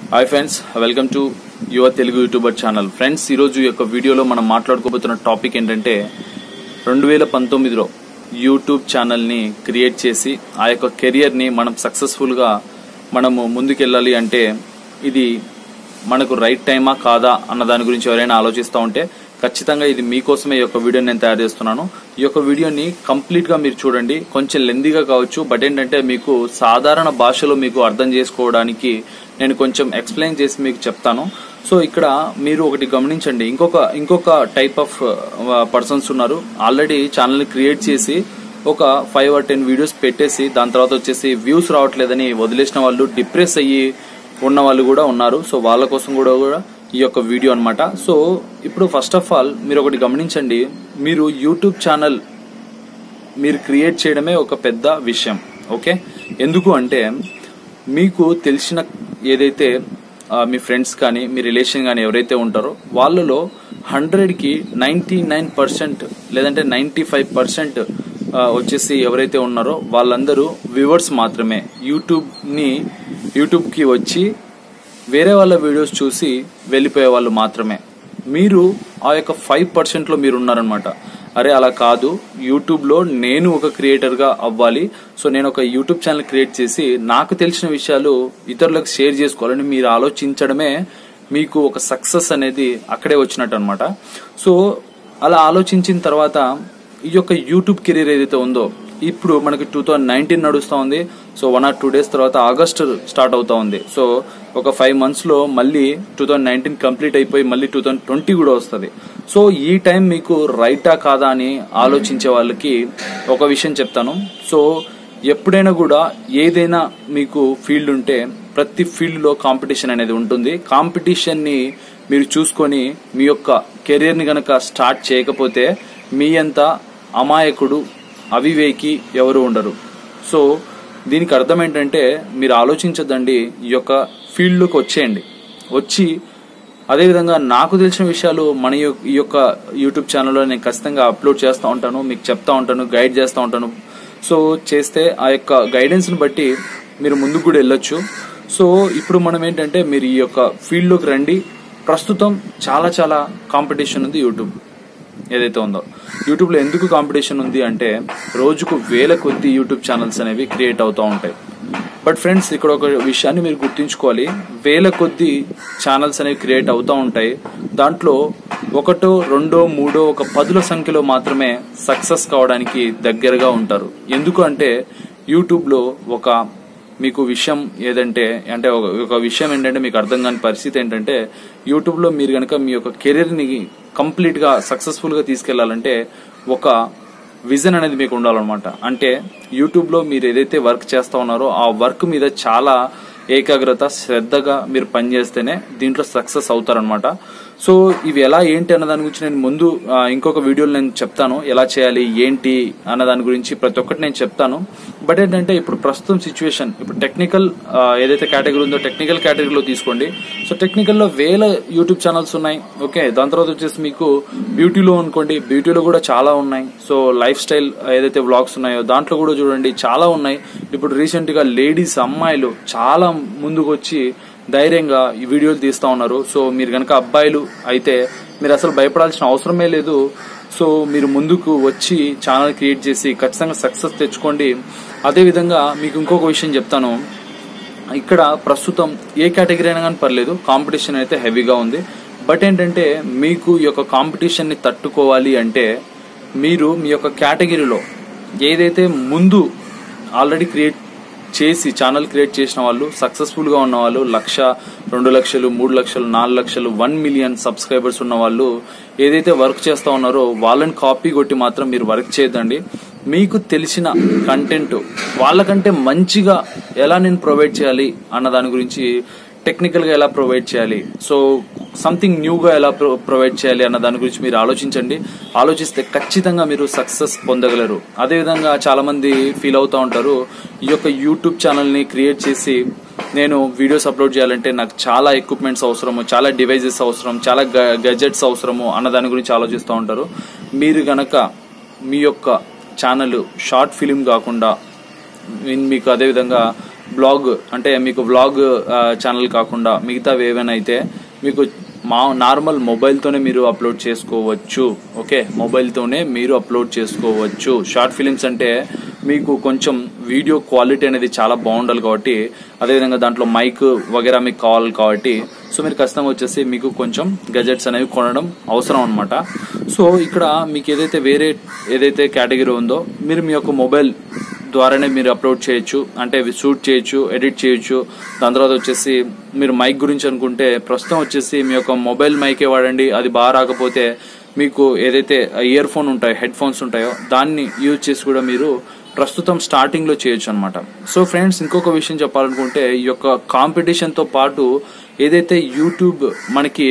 hi friends welcome to యువ Telugu YouTuber channel friends ఈరోజు ఈ యొక్క వీడియోలో మనం మాట్లాడుకోబోతున్న టాపిక్ ఏంటంటే రెండు వేల పంతొమ్మిదిలో యూట్యూబ్ ఛానల్ని క్రియేట్ చేసి ఆ యొక్క కెరియర్ని మనం సక్సెస్ఫుల్గా మనము ముందుకెళ్ళాలి అంటే ఇది మనకు రైట్ టైమా కాదా అన్న దాని గురించి ఎవరైనా ఆలోచిస్తూ ఉంటే ఖచ్చితంగా ఇది మీకోసమే ఈ యొక్క వీడియోని నేను తయారు చేస్తున్నాను ఈ యొక్క వీడియోని కంప్లీట్ గా మీరు చూడండి కొంచెం లెందీగా కావచ్చు బట్ ఏంటంటే మీకు సాధారణ భాషలో మీకు అర్థం చేసుకోవడానికి నేను కొంచెం ఎక్స్ప్లెయిన్ చేసి మీకు చెప్తాను సో ఇక్కడ మీరు ఒకటి గమనించండి ఇంకొక ఇంకొక టైప్ ఆఫ్ పర్సన్స్ ఉన్నారు ఆల్రెడీ ఛానల్ క్రియేట్ చేసి ఒక ఫైవ్ ఆర్ టెన్ వీడియోస్ పెట్టేసి దాని తర్వాత వచ్చేసి వ్యూస్ రావట్లేదని వదిలేసిన వాళ్ళు డిప్రెస్ అయ్యి ఉన్న వాళ్ళు కూడా ఉన్నారు సో వాళ్ళ కోసం కూడా కూడా ఈ యొక్క వీడియో అన్నమాట సో ఇప్పుడు ఫస్ట్ ఆఫ్ ఆల్ మీరు ఒకటి గమనించండి మీరు యూట్యూబ్ ఛానల్ మీరు క్రియేట్ చేయడమే ఒక పెద్ద విషయం ఓకే ఎందుకు అంటే మీకు తెలిసిన ఏదైతే ఆ, మీ ఫ్రెండ్స్ కానీ మీ రిలేషన్ కానీ ఎవరైతే ఉంటారో వాళ్ళలో హండ్రెడ్కి నైంటీ నైన్ పర్సెంట్ లేదంటే నైంటీ ఫైవ్ పర్సెంట్ వచ్చేసి ఎవరైతే ఉన్నారో వాళ్ళందరూ వ్యూవర్స్ మాత్రమే యూట్యూబ్ని యూట్యూబ్కి వచ్చి వేరే వాళ్ళ వీడియోస్ చూసి వెళ్ళిపోయే వాళ్ళు మాత్రమే మీరు ఆ యొక్క ఫైవ్ పర్సెంట్లో మీరు ఉన్నారనమాట అరే అలా కాదు యూట్యూబ్లో నేను ఒక క్రియేటర్గా అవ్వాలి సో నేను ఒక యూట్యూబ్ ఛానల్ క్రియేట్ చేసి నాకు తెలిసిన విషయాలు ఇతరులకు షేర్ చేసుకోవాలని మీరు ఆలోచించడమే మీకు ఒక సక్సెస్ అనేది అక్కడే వచ్చినట్టు అనమాట సో అలా ఆలోచించిన తర్వాత ఈ యొక్క యూట్యూబ్ కెరీర్ ఏదైతే ఉందో ఇప్పుడు మనకి టూ థౌజండ్ నైన్టీన్ నడుస్తూ ఉంది so one or two days తర్వాత ఆగస్ట్ స్టార్ట్ అవుతా ఉంది సో ఒక ఫైవ్ మంత్స్ లో మళ్ళీ టూ థౌజండ్ నైన్టీన్ కంప్లీట్ అయిపోయి మళ్ళీ టూ థౌజండ్ ట్వంటీ కూడా వస్తుంది సో ఈ టైం మీకు రైటా కాదా అని ఆలోచించే వాళ్ళకి ఒక విషయం చెప్తాను సో ఎప్పుడైనా కూడా ఏదైనా మీకు ఫీల్డ్ ఉంటే ప్రతి ఫీల్డ్ లో కాంపిటీషన్ అనేది ఉంటుంది కాంపిటీషన్ ని మీరు చూసుకొని మీ యొక్క కెరీర్ ని గనక స్టార్ట్ చేయకపోతే మీ అంత అమాయకుడు అవివేకి ఎవరు ఉండరు సో దీనికి అర్థం ఏంటంటే మీరు ఆలోచించద్దండి ఈ యొక్క ఫీల్డ్లోకి వచ్చేయండి వచ్చి అదేవిధంగా నాకు తెలిసిన విషయాలు మన యొ- ఈ యొక్క యూట్యూబ్ ఛానల్లో నేను ఖచ్చితంగా అప్లోడ్ చేస్తూ ఉంటాను మీకు చెప్తా ఉంటాను గైడ్ చేస్తూ ఉంటాను సో చేస్తే ఆ యొక్క గైడెన్స్ని బట్టి మీరు ముందుకు కూడా వెళ్ళొచ్చు సో ఇప్పుడు మనం ఏంటంటే మీరు ఈ యొక్క ఫీల్డ్లోకి రండి ప్రస్తుతం చాలా చాలా కాంపిటీషన్ ఉంది యూట్యూబ్ ఏదైతే ఉందో యూట్యూబ్ లో ఎందుకు కాంపిటీషన్ ఉంది అంటే రోజుకు వేల కొద్ది యూట్యూబ్ ఛానల్స్ అనేవి క్రియేట్ అవుతూ ఉంటాయి బట్ ఫ్రెండ్స్ ఇక్కడ ఒక విషయాన్ని మీరు గుర్తుంచుకోవాలి వేల కొద్ది ఛానల్స్ అనేవి క్రియేట్ అవుతూ ఉంటాయి దాంట్లో ఒకటో రెండో మూడో ఒక పదుల సంఖ్యలో మాత్రమే సక్సెస్ కావడానికి దగ్గరగా ఉంటారు ఎందుకు అంటే యూట్యూబ్ లో ఒక మీకు విషయం ఏదంటే అంటే ఒక ఒక విషయం ఏంటంటే మీకు అర్థం కాని పరిస్థితి ఏంటంటే యూట్యూబ్ లో మీరు కనుక మీ యొక్క కెరీర్ ని కంప్లీట్ గా సక్సెస్ఫుల్ గా తీసుకెళ్లాలంటే ఒక విజన్ అనేది మీకు ఉండాలన్నమాట అంటే యూట్యూబ్ లో మీరు ఏదైతే వర్క్ చేస్తా ఉన్నారో ఆ వర్క్ మీద చాలా ఏకాగ్రత శ్రద్ధగా మీరు పనిచేస్తేనే దీంట్లో సక్సెస్ అవుతారనమాట సో ఇవి ఎలా ఏంటి అన్న దాని గురించి నేను ముందు ఆ, ఇంకొక వీడియోలో నేను చెప్తాను ఎలా చేయాలి ఏంటి అన్న దాని గురించి ప్రతి ఒక్కటి నేను చెప్తాను బట్ ఏంటంటే ఇప్పుడు ప్రస్తుతం సిచ్యువేషన్ ఇప్పుడు టెక్నికల్ ఏదైతే కేటగిరీ ఉందో టెక్నికల్ కేటగిరీలో తీసుకోండి సో టెక్నికల్ లో వేల యూట్యూబ్ ఛానల్స్ ఉన్నాయి ఓకే దాని తర్వాత వచ్చేసి మీకు బ్యూటీలో అనుకోండి బ్యూటీలో కూడా చాలా ఉన్నాయి సో లైఫ్ స్టైల్ ఏదైతే వ్లాగ్స్ ఉన్నాయో దాంట్లో కూడా చూడండి చాలా ఉన్నాయి ఇప్పుడు రీసెంట్ గా లేడీస్ అమ్మాయిలు చాలా ముందుకు వచ్చి ధైర్యంగా ఈ వీడియోలు తీస్తా ఉన్నారు సో మీరు కనుక అబ్బాయిలు అయితే మీరు అసలు భయపడాల్సిన అవసరమే లేదు సో మీరు ముందుకు వచ్చి ఛానల్ క్రియేట్ చేసి ఖచ్చితంగా సక్సెస్ తెచ్చుకోండి అదేవిధంగా మీకు ఇంకొక విషయం చెప్తాను ఇక్కడ ప్రస్తుతం ఏ కేటగిరీ అయినా కానీ పర్లేదు కాంపిటీషన్ అయితే హెవీగా ఉంది బట్ ఏంటంటే మీకు ఈ యొక్క కాంపిటీషన్ ని తట్టుకోవాలి అంటే మీరు మీ యొక్క కేటగిరీలో ఏదైతే ముందు ఆల్రెడీ క్రియేట్ చేసి ఛానల్ క్రియేట్ చేసిన వాళ్ళు సక్సెస్ఫుల్ గా ఉన్న వాళ్ళు లక్ష రెండు లక్షలు మూడు లక్షలు నాలుగు లక్షలు వన్ మిలియన్ సబ్స్క్రైబర్స్ ఉన్న వాళ్ళు ఏదైతే వర్క్ చేస్తా ఉన్నారో వాళ్ళని కాపీ కొట్టి మాత్రం మీరు వర్క్ చేయదండి మీకు తెలిసిన కంటెంట్ వాళ్ళకంటే మంచిగా ఎలా నేను ప్రొవైడ్ చేయాలి అన్న దాని గురించి టెక్నికల్ గా ఎలా ప్రొవైడ్ చేయాలి సో సంథింగ్ న్యూగా ఎలా ప్రొవైడ్ చేయాలి అన్న దాని గురించి మీరు ఆలోచించండి ఆలోచిస్తే ఖచ్చితంగా మీరు సక్సెస్ పొందగలరు అదేవిధంగా చాలా మంది ఫీల్ అవుతా ఉంటారు ఈ యొక్క యూట్యూబ్ ఛానల్ ని క్రియేట్ చేసి నేను వీడియోస్ అప్లోడ్ చేయాలంటే నాకు చాలా ఎక్విప్మెంట్స్ అవసరము చాలా డివైజెస్ అవసరం చాలా గెజెట్స్ అవసరము అన్న దాని గురించి ఆలోచిస్తూ ఉంటారు మీరు గనక మీ యొక్క ఛానల్ షార్ట్ ఫిలిం కాకుండా మీన్ మీకు అదేవిధంగా బ్లాగ్ అంటే మీకు వ్లాగ్ ఛానల్ కాకుండా మిగతావి ఏవైనా అయితే మీకు మా నార్మల్ మొబైల్తోనే మీరు అప్లోడ్ చేసుకోవచ్చు ఓకే మొబైల్తోనే మీరు అప్లోడ్ చేసుకోవచ్చు షార్ట్ ఫిలిమ్స్ అంటే మీకు కొంచెం వీడియో క్వాలిటీ అనేది చాలా బాగుండాలి కాబట్టి అదేవిధంగా దాంట్లో మైక్ వగేరా మీకు కావాలి కాబట్టి సో మీరు ఖచ్చితంగా వచ్చేసి మీకు కొంచెం గజెట్స్ అనేవి కొనడం అవసరం అనమాట సో ఇక్కడ మీకు ఏదైతే వేరే ఏదైతే కేటగిరీ ఉందో మీరు మీ యొక్క మొబైల్ ద్వారానే మీరు అప్లోడ్ చేయొచ్చు అంటే అవి షూట్ చేయొచ్చు ఎడిట్ చేయొచ్చు దాని తర్వాత వచ్చేసి మీరు మైక్ గురించి అనుకుంటే ప్రస్తుతం వచ్చేసి మీ యొక్క మొబైల్ మైకే వాడండి అది బాగా రాకపోతే మీకు ఏదైతే ఇయర్ ఫోన్ ఉంటాయో హెడ్ ఫోన్స్ ఉంటాయో దాన్ని యూజ్ చేసి కూడా మీరు ప్రస్తుతం స్టార్టింగ్ లో చేయొచ్చు అనమాట సో ఫ్రెండ్స్ ఇంకొక విషయం చెప్పాలనుకుంటే ఈ యొక్క కాంపిటీషన్ తో పాటు ఏదైతే యూట్యూబ్ మనకి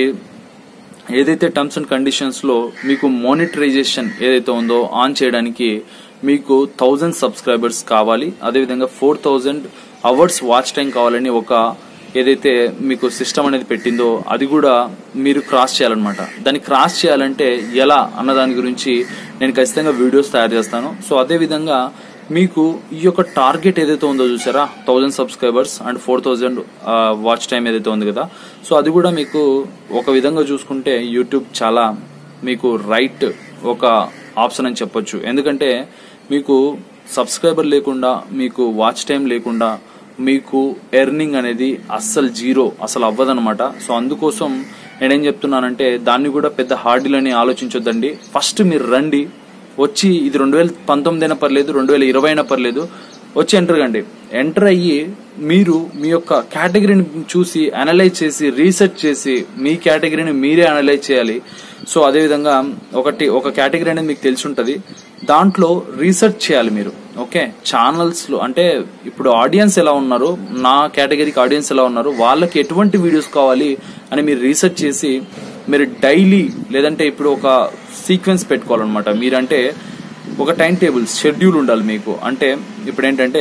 ఏదైతే టర్మ్స్ అండ్ కండిషన్స్ లో మీకు మోనిటరైజేషన్ ఏదైతే ఉందో ఆన్ చేయడానికి మీకు థౌజండ్ సబ్స్క్రైబర్స్ కావాలి అదేవిధంగా four thousand hours watch time కావాలని ఒక ఏదైతే మీకు సిస్టమ్ అనేది పెట్టిందో అది కూడా మీరు క్రాస్ చేయాలన్నమాట దాన్ని క్రాస్ చేయాలంటే ఎలా అన్న దాని గురించి నేను ఖచ్చితంగా వీడియోస్ తయారు చేస్తాను సో అదే విధంగా మీకు ఈ యొక్క టార్గెట్ ఏదైతే ఉందో చూసారా thousand subscribers and four thousand watch time ఏదైతే ఉంది కదా సో అది కూడా మీకు ఒక విధంగా చూసుకుంటే యూట్యూబ్ చాలా మీకు రైట్ ఒక ఆప్షన్ అని చెప్పొచ్చు ఎందుకంటే మీకు సబ్స్క్రైబర్ లేకుండా మీకు వాచ్ టైం లేకుండా మీకు ఎర్నింగ్ అనేది అస్సలు జీరో అసలు అవ్వదనమాట సో అందుకోసం నేనేం చెప్తున్నానంటే దాన్ని కూడా పెద్ద హార్డీలని ఆలోచించొద్దండి ఫస్ట్ మీరు రండి వచ్చి ఇది రెండు వేల పంతొమ్మిది అయినా పర్లేదు రెండు వేల ఇరవై అయినా పర్లేదు వచ్చి ఎంటర్ కండి ఎంటర్ అయ్యి మీరు మీ యొక్క కేటగిరీని చూసి అనలైజ్ చేసి రీసెర్చ్ చేసి మీ కేటగిరీని మీరే అనలైజ్ చేయాలి సో అదేవిధంగా ఒకటి ఒక కేటగిరీ అనేది మీకు తెలిసి ఉంటుంది దాంట్లో రీసెర్చ్ చేయాలి మీరు ఓకే ఛానల్స్ లో అంటే ఇప్పుడు ఆడియన్స్ ఎలా ఉన్నారు నా కేటగిరీకి ఆడియన్స్ ఎలా ఉన్నారు వాళ్ళకి ఎటువంటి వీడియోస్ కావాలి అని మీరు రీసెర్చ్ చేసి మీరు డైలీ లేదంటే ఇప్పుడు ఒక సీక్వెన్స్ పెట్టుకోవాలన్నమాట మీరంటే ఒక టైం టేబుల్ షెడ్యూల్ ఉండాలి మీకు అంటే ఇప్పుడు ఏంటంటే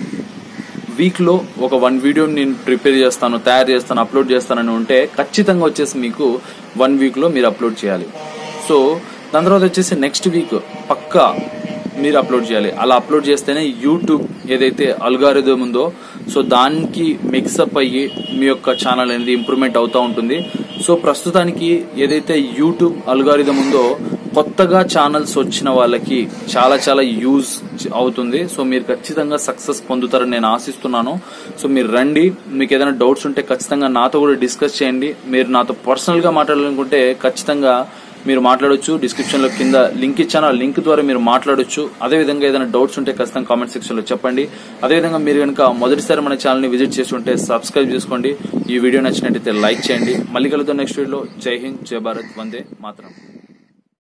వీక్లో ఒక వన్ వీడియో నేను ప్రిపేర్ చేస్తాను తయారు చేస్తాను అప్లోడ్ చేస్తానని ఉంటే ఖచ్చితంగా వచ్చేసి మీకు వన్ వీక్లో మీరు అప్లోడ్ చేయాలి సో దాని తర్వాత వచ్చేసి నెక్స్ట్ వీక్ పక్కా మీరు అప్లోడ్ చేయాలి అలా అప్లోడ్ చేస్తేనే యూట్యూబ్ ఏదైతే అల్గారిథం ఉందో సో దానికి మిక్సప్ అయ్యి మీ యొక్క ఛానల్ అనేది ఇంప్రూవ్మెంట్ అవుతూ ఉంటుంది సో ప్రస్తుతానికి ఏదైతే యూట్యూబ్ అల్గారిథం ఉందో కొత్తగా ఛానల్స్ వచ్చిన వాళ్ళకి చాలా చాలా యూజ్ అవుతుంది సో మీరు ఖచ్చితంగా సక్సెస్ పొందుతారని నేను ఆశిస్తున్నాను సో మీరు రండి మీకు ఏదైనా డౌట్స్ ఉంటే ఖచ్చితంగా నాతో కూడా డిస్కస్ చేయండి మీరు నాతో పర్సనల్ గా మాట్లాడాలనుకుంటే ఖచ్చితంగా మీరు మాట్లాడొచ్చు డిస్క్రిప్షన్ లో కింద లింక్ ఇచ్చాను ఆ లింక్ ద్వారా మీరు మాట్లాడొచ్చు అదేవిధంగా ఏదైనా డౌట్స్ ఉంటే ఖచ్చితంగా కామెంట్ సెక్షన్ లో చెప్పండి అదేవిధంగా మీరు కనుక మొదటిసారి మన ఛానల్ ని విజిట్ చేసి ఉంటే సబ్స్క్రైబ్ చేసుకోండి ఈ వీడియో నచ్చినట్టయితే లైక్ చేయండి మళ్ళీ కలుద్దాం నెక్స్ట్ వీడియోలో జై హింద్ జై భారత్ వందే మాత్రం